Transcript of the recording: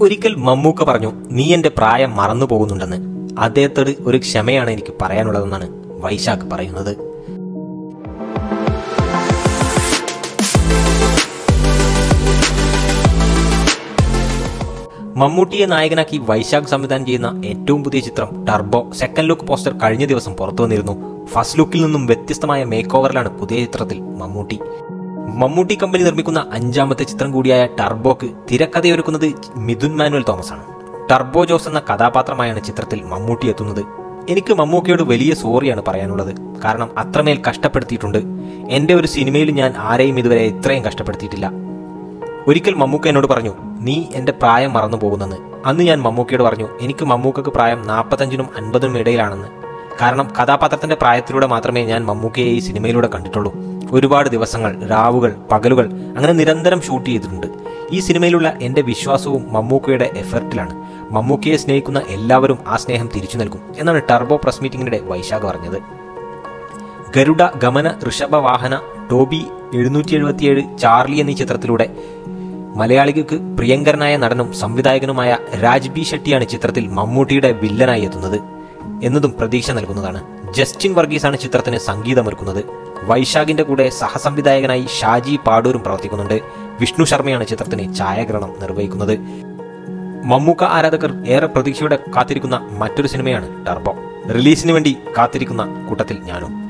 ഒരിക്കൽ മമ്മൂക്ക പറഞ്ഞു നീ എന്റെ പ്രായം മറന്നു പോകുന്നുണ്ടെന്ന് അദ്ദേഹത്തോട് ഒരു ക്ഷമയാണ് എനിക്ക് പറയാനുള്ളതെന്നാണ് വൈശാഖ് പറയുന്നത് മമ്മൂട്ടിയെ നായകനാക്കി വൈശാഖ് സംവിധാനം ചെയ്യുന്ന ഏറ്റവും പുതിയ ചിത്രം ടർബോ സെക്കൻഡ് ലുക്ക് പോസ്റ്റർ കഴിഞ്ഞ ദിവസം പുറത്തു വന്നിരുന്നു ഫസ്റ്റ് ലുക്കിൽ നിന്നും വ്യത്യസ്തമായ മേക്ക് ഓവറിലാണ് പുതിയ ചിത്രത്തിൽ മമ്മൂട്ടി മമ്മൂട്ടി കമ്പനി നിർമ്മിക്കുന്ന അഞ്ചാമത്തെ ചിത്രം കൂടിയായ ടർബോക്ക് തിരക്കഥയൊരുക്കുന്നത് മിഥുൻ മാനുവൽ തോമസ് ആണ് ടർബോ ജോസ് എന്ന കഥാപാത്രമായാണ് ചിത്രത്തിൽ മമ്മൂട്ടി എത്തുന്നത് എനിക്ക് മമ്മൂക്കയോട് വലിയ സോറിയാണ് പറയാനുള്ളത് കാരണം അത്രമേൽ കഷ്ടപ്പെടുത്തിയിട്ടുണ്ട് എന്റെ ഒരു സിനിമയിൽ ഞാൻ ആരെയും ഇതുവരെ ഇത്രയും കഷ്ടപ്പെടുത്തിയിട്ടില്ല ഒരിക്കൽ മമ്മൂക്ക എന്നോട് പറഞ്ഞു നീ എന്റെ പ്രായം മറന്നു പോകുന്നെന്ന് അന്ന് ഞാൻ മമ്മൂക്കയോട് പറഞ്ഞു എനിക്ക് മമ്മൂക്കക്ക് പ്രായം നാൽപ്പത്തഞ്ചിനും അൻപതിനും ഇടയിലാണെന്ന് കാരണം കഥാപാത്രത്തിന്റെ പ്രായത്തിലൂടെ മാത്രമേ ഞാൻ മമ്മൂക്കയെ ഈ സിനിമയിലൂടെ കണ്ടിട്ടുള്ളൂ ഒരുപാട് ദിവസങ്ങൾ രാവുകൾ പകലുകൾ അങ്ങനെ നിരന്തരം ഷൂട്ട് ചെയ്തിട്ടുണ്ട് ഈ സിനിമയിലുള്ള എന്റെ വിശ്വാസവും മമ്മൂക്കയുടെ എഫർട്ടിലാണ് മമ്മൂക്കയെ സ്നേഹിക്കുന്ന എല്ലാവരും ആ സ്നേഹം തിരിച്ചു നൽകും എന്നാണ് ടർബോ പ്രസ് മീറ്റിംഗിനിടെ വൈശാഖ് പറഞ്ഞത് ഗരുഡ ഗമന ഋഷഭവാഹന ടോബി എഴുന്നൂറ്റി എഴുപത്തിയേഴ് ചാർലി എന്നീ ചിത്രത്തിലൂടെ മലയാളികൾക്ക് പ്രിയങ്കരനായ നടനും സംവിധായകനുമായ രാജ് ബി ഷെട്ടിയാണ് ചിത്രത്തിൽ മമ്മൂട്ടിയുടെ വില്ലനായി എത്തുന്നത് എന്നതും പ്രതീക്ഷ നൽകുന്നതാണ് ജസ്റ്റിൻ വർഗീസാണ് ചിത്രത്തിന് സംഗീതമൊരുക്കുന്നത് വൈശാഖിന്റെ കൂടെ സഹസംവിധായകനായി ഷാജി പാടൂരും പ്രവർത്തിക്കുന്നുണ്ട് വിഷ്ണു ശർമ്മയാണ് ചിത്രത്തിന് ഛായാഗ്രഹണം നിർവഹിക്കുന്നത് മമ്മൂക്ക ആരാധകർ ഏറെ പ്രതീക്ഷയോടെ കാത്തിരിക്കുന്ന മറ്റൊരു സിനിമയാണ് ടർബോ റിലീസിന് വേണ്ടി കാത്തിരിക്കുന്ന കൂട്ടത്തിൽ ഞാനും